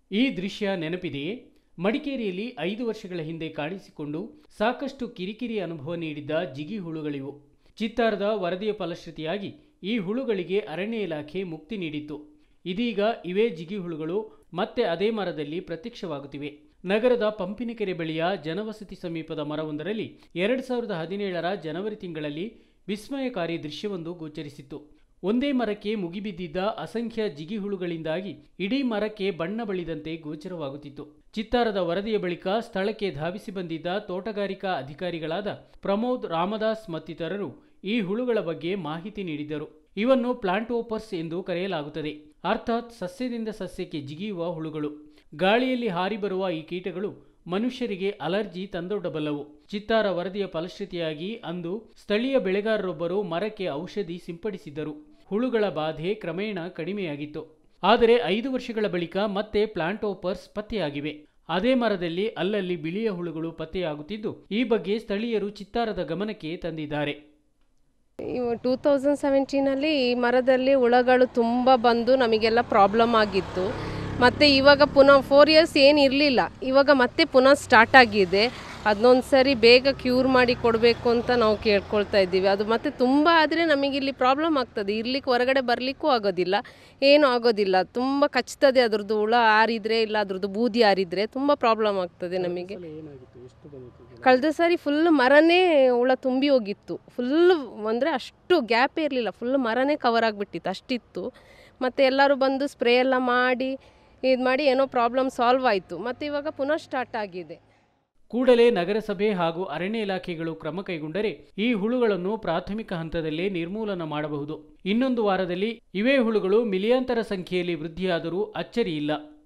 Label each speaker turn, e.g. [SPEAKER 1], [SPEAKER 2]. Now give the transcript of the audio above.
[SPEAKER 1] ಈ ದೃಶ್ಯ ನೆನಪಿದೆಯೇ ಮಡಿಕೇರಿಯಲ್ಲಿ ಐದು ವರ್ಷಗಳ ಹಿಂದೆ ಕಾಣಿಸಿಕೊಂಡು ಸಾಕಷ್ಟು ಕಿರಿಕಿರಿ ಅನುಭವ ನೀಡಿದ್ದ ಜಿಗಿ ಹುಳುಗಳಿವು ಚಿತ್ತಾರದ ವರದಿಯ ಫಲಶ್ರುತಿಯಾಗಿ ಈ ಹುಳುಗಳಿಗೆ ಅರಣ್ಯ ಇಲಾಖೆ ಮುಕ್ತಿ ನೀಡಿತ್ತು ಇದೀಗ ಇವೇ ಜಿಗಿ ಹುಳುಗಳು ಮತ್ತೆ ಅದೇ ಮರದಲ್ಲಿ ಪ್ರತ್ಯಕ್ಷವಾಗುತ್ತಿವೆ ನಗರದ ಪಂಪಿನಕೆರೆ ಬಳಿಯ ಜನವಸತಿ ಸಮೀಪದ ಮರವೊಂದರಲ್ಲಿ ಎರಡು ಸಾವಿರದ ಹದಿನೇಳರ ಜನವರಿ ತಿಂಗಳಲ್ಲಿ ವಿಸ್ಮಯಕಾರಿ ದೃಶ್ಯವೊಂದು ಗೋಚರಿಸಿತ್ತು ಒಂದೇ ಮರಕ್ಕೆ ಮುಗಿಬಿದ್ದಿದ್ದ ಅಸಂಖ್ಯ ಜಿಗಿಹುಳುಗಳಿಂದಾಗಿ ಇಡೀ ಮರಕ್ಕೆ ಬಣ್ಣ ಬಳಿದಂತೆ ಗೋಚರವಾಗುತ್ತಿತ್ತು ಚಿತ್ತಾರದ ವರದಿಯ ಬಳಿಕ ಸ್ಥಳಕ್ಕೆ ಧಾವಿಸಿ ಬಂದಿದ್ದ ತೋಟಗಾರಿಕಾ ಅಧಿಕಾರಿಗಳಾದ ಪ್ರಮೋದ್ ರಾಮದಾಸ್ ಮತ್ತಿತರರು ಈ ಹುಳುಗಳ ಬಗ್ಗೆ ಮಾಹಿತಿ ನೀಡಿದ್ದರು ಇವನ್ನು ಪ್ಲಾಂಟೋಪರ್ಸ್ ಎಂದು ಕರೆಯಲಾಗುತ್ತದೆ ಅರ್ಥಾತ್ ಸಸ್ಯದಿಂದ ಸಸ್ಯಕ್ಕೆ ಜಿಗಿಯುವ ಹುಳುಗಳು ಗಾಳಿಯಲ್ಲಿ ಹಾರಿ ಬರುವ ಈ ಕೀಟಗಳು ಮನುಷ್ಯರಿಗೆ ಅಲರ್ಜಿ ತಂದೊಡ್ಡಬಲ್ಲವು ಚಿತ್ತಾರ ವರದಿಯ ಫಲಶ್ರುತಿಯಾಗಿ ಅಂದು ಸ್ಥಳೀಯ ಬೆಳೆಗಾರರೊಬ್ಬರು ಮರಕ್ಕೆ ಔಷಧಿ ಸಿಂಪಡಿಸಿದ್ದರು ಹುಳುಗಳ ಬಾಧೆ ಕ್ರಮೇಣ ಕಡಿಮೆಯಾಗಿತ್ತು ಆದರೆ ಐದು ವರ್ಷಗಳ ಬಳಿಕ ಮತ್ತೆ ಪ್ಲಾಂಟೋಪರ್ಸ್ ಪತ್ತೆಯಾಗಿವೆ ಅದೇ ಮರದಲ್ಲಿ ಅಲ್ಲಲ್ಲಿ ಬಿಳಿಯ ಹುಳುಗಳು ಪತ್ತೆಯಾಗುತ್ತಿದ್ದು ಈ ಬಗ್ಗೆ ಸ್ಥಳೀಯರು ಚಿತ್ತಾರದ ಗಮನಕ್ಕೆ ತಂದಿದ್ದಾರೆ
[SPEAKER 2] ಟೂ ತೌಸಂಡ್ ಸೆವೆಂಟೀನಲ್ಲಿ ಈ ಮರದಲ್ಲಿ ಹುಳಗಳು ತುಂಬ ಬಂದು ನಮಗೆಲ್ಲ ಪ್ರಾಬ್ಲಮ್ ಆಗಿತ್ತು ಮತ್ತು ಇವಾಗ ಪುನಃ ಫೋರ್ ಇಯರ್ಸ್ ಏನು ಇರಲಿಲ್ಲ ಇವಾಗ ಮತ್ತೆ ಪುನಃ ಸ್ಟಾರ್ಟ್ ಆಗಿದೆ ಅದನ್ನೊಂದು ಸರಿ ಬೇಗ ಕ್ಯೂರ್ ಮಾಡಿ ಕೊಡಬೇಕು ಅಂತ ನಾವು ಕೇಳ್ಕೊಳ್ತಾ ಇದ್ದೀವಿ ಅದು ಮತ್ತೆ ತುಂಬ ಆದರೆ ನಮಗಿಲ್ಲಿ ಪ್ರಾಬ್ಲಮ್ ಆಗ್ತದೆ ಇರ್ಲಿಕ್ಕೆ ಹೊರಗಡೆ ಬರಲಿಕ್ಕೂ ಆಗೋದಿಲ್ಲ ಏನೂ ಆಗೋದಿಲ್ಲ ತುಂಬ ಕಚ್ತದೆ ಅದ್ರದ್ದು ಹುಳ ಆರಿದ್ರೆ ಇಲ್ಲ ಅದ್ರದ್ದು ಬೂದಿ ಆರಿದ್ರೆ ತುಂಬ ಪ್ರಾಬ್ಲಮ್ ಆಗ್ತದೆ ನಮಗೆ ಕಳೆದ ಸಾರಿ ಫುಲ್ ಮರನೇ ಹುಳ ತುಂಬಿ ಹೋಗಿತ್ತು ಫುಲ್ ಅಂದರೆ ಅಷ್ಟು ಗ್ಯಾಪೇ ಇರಲಿಲ್ಲ ಫುಲ್ ಮರನೇ ಕವರ್ ಆಗಿಬಿಟ್ಟಿತ್ತು ಅಷ್ಟಿತ್ತು ಮತ್ತು ಎಲ್ಲರೂ ಬಂದು ಸ್ಪ್ರೇ ಎಲ್ಲ ಮಾಡಿ ಇದು ಮಾಡಿ ಏನೋ ಪ್ರಾಬ್ಲಮ್ ಸಾಲ್ವ್ ಆಯಿತು ಮತ್ತು ಇವಾಗ ಪುನಃ ಸ್ಟಾರ್ಟ್ ಆಗಿದೆ
[SPEAKER 1] ಕೂಡಲೇ ನಗರಸಭೆ ಹಾಗೂ ಅರಣ್ಯ ಇಲಾಖೆಗಳು ಕ್ರಮ ಕೈಗೊಂಡರೆ ಈ ಹುಳುಗಳನ್ನು ಪ್ರಾಥಮಿಕ ಹಂತದಲ್ಲೇ ನಿರ್ಮೂಲನ ಮಾಡಬಹುದು ಇನ್ನೊಂದು ವಾರದಲ್ಲಿ ಇವೇ ಹುಳುಗಳು ಮಿಲಿಯಾಂತರ ಸಂಖ್ಯೆಯಲ್ಲಿ ವೃದ್ಧಿಯಾದರೂ ಅಚ್ಚರಿಯಿಲ್ಲ